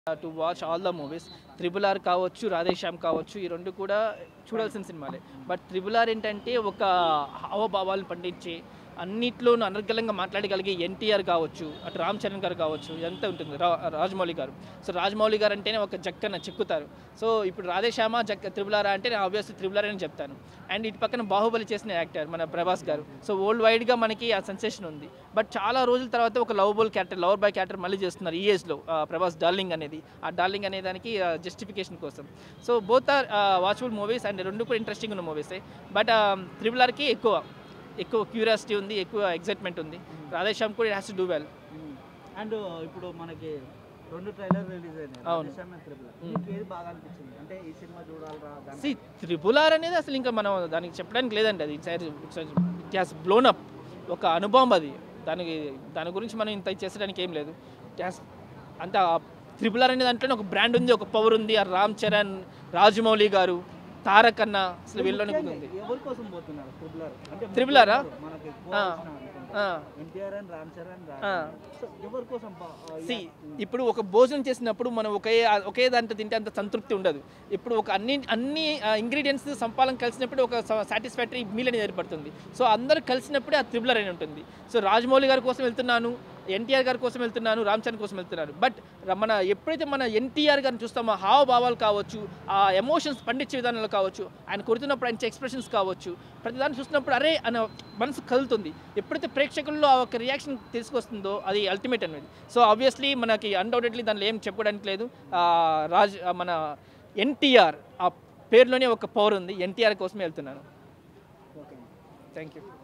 To watch all the movies triple R కావచ్చు రాధేశ్యామ్ కావచ్చు ఈ రెండు కూడా చూడాల్సిన సినిమాలే బట్ త్రిబుల్ ఆర్ ఏంటంటే ఒక హావభావాలను పండించే అన్నిట్లోనూ అనర్గళంగా మాట్లాడగలిగే ఎన్టీఆర్ కావచ్చు అటు రామ్ చరణ్ గారు కావచ్చు ఇదంతా ఉంటుంది రా రాజమౌళి గారు సో రాజమౌళి గారు అంటేనే ఒక జక్కన చెక్కుతారు సో ఇప్పుడు రాధేశ్యామ జక్ త్రిబులారా అంటే నేను ఆబ్వియస్లీ త్రిబులార్ అని చెప్తాను అండ్ ఇటు పక్కన బాహుబలి చేసిన యాక్టర్ మన ప్రభాస్ గారు సో వరల్డ్ వైడ్గా మనకి ఆ సెన్సేషన్ ఉంది బట్ చాలా రోజుల తర్వాత ఒక lovable character lover boy character మళ్ళీ చేస్తున్నారు ఈ ఏజ్లో ప్రభాస్ డార్లింగ్ అనేది ఆ డార్లింగ్ అనే దానికి జస్టిఫికేషన్ కోసం so both are watchable movies and రెండు కూడా ఇంట్రెస్టింగ్ ఉన్న మూవీసే బట్ త్రిబుల్ ఆర్కి ఎక్కువ ఎక్కువ క్యూరియాసిటీ ఉంది ఎక్కువ ఎగ్జైట్మెంట్ ఉంది రాధేశ్యామ్ కూడా has to do well and ఇప్పుడు మనకి రెండు ట్రైలర్ రిలీజ్ అయినాయి అవును. Radhe Shyam and triple R. మ్మ్. మీకు ఏది బాగా అనిపించింది అంటే ఈ సినిమా చూడాలరా దాని- సి త్రిపుల్ ఆర్ అనేది అసలు ఇంకా మనం దానికి చెప్పడానికి లేదండి అది ఇట్ హ్యాస్ బ్లోన్ అప్ ఒక అనుభవం అది దానికి దాని గురించి మనం ఇంత చేసడానికి ఏం లేదు ఇట్ హ్యాస్ అంత త్రిపుల్ ఆర్ అనే దాంట్లోనే ఒక బ్రాండ్ ఉంది ఒక పవర్ ఉంది ఆ రామ్ చరణ్ రాజమౌళి గారు తారక్ అన్న అసలు వీళ్ళలోనే ముఖ్యంగా ఉంది ఎవరి కోసం పోతున్నారు త్రిబుల్ ఆర్ అంటే త్రిబుల్ ఆరా? మనకి ఆ. ఆ. ఎన్టీఆర్ అండ్ రామ్ చరణ్ ఆ. సో ఎవరి కోసం పా- ఆ, సి యా- ఇప్పుడు ఒక భోజనం చేసినప్పుడు మనం ఒకే ఒకే దాంట్లో తింటే అంత సంతృప్తి ఉండదు ఇప్పుడు ఒక అన్ని అన్ని ఇంగ్రీడియంట్స్ సంపాలం కలిసినప్పుడు ఒక సాటిస్ఫాక్టరీ మీల్ అనేది ఏర్పడుతుంది సో అందరూ కలిసినప్పుడే ఆ త్రిబులర్ అని ఉంటుంది సో రాజమౌళి గారి కోసం వెళ్తున్నాను ఎన్టీఆర్ గారి కోసం వెళ్తున్నాను రామ్ చరణ్ కోసం వెళ్తున్నాను బట్ మన ఎప్పుడైతే మన ఎన్టీఆర్ గారిని చూస్తామో హావభావాలు కావచ్చు ఆ ఎమోషన్స్ పండించే విధానాలు కావచ్చు ఆయన కొడుతున్నప్పుడు ఆయన ఎక్స్ప్రెషన్స్ కావచ్చు ప్రతిదాన్ని చూసినప్పుడు అరే అన్న మనసు కలుగుతుంది ఎప్పుడైతే ప్రేక్షకుల్లో ఆ ఒక రియాక్షన్ తీసుకొస్తుందో అది అల్టిమేట్ అనేది సో ఆబ్వియస్లీ మనకి అన్డౌటెడ్లీ దానిలో ఏం చెప్పుకోవడానికి లేదు ఆ, రాజ్ ఆ, మన ఎన్టీఆర్ ఆ పేరులోనే ఒక పవర్ ఉంది ఎన్టీఆర్ కోసమే వెళ్తున్నాను ఓకే థ్యాంక్ యూ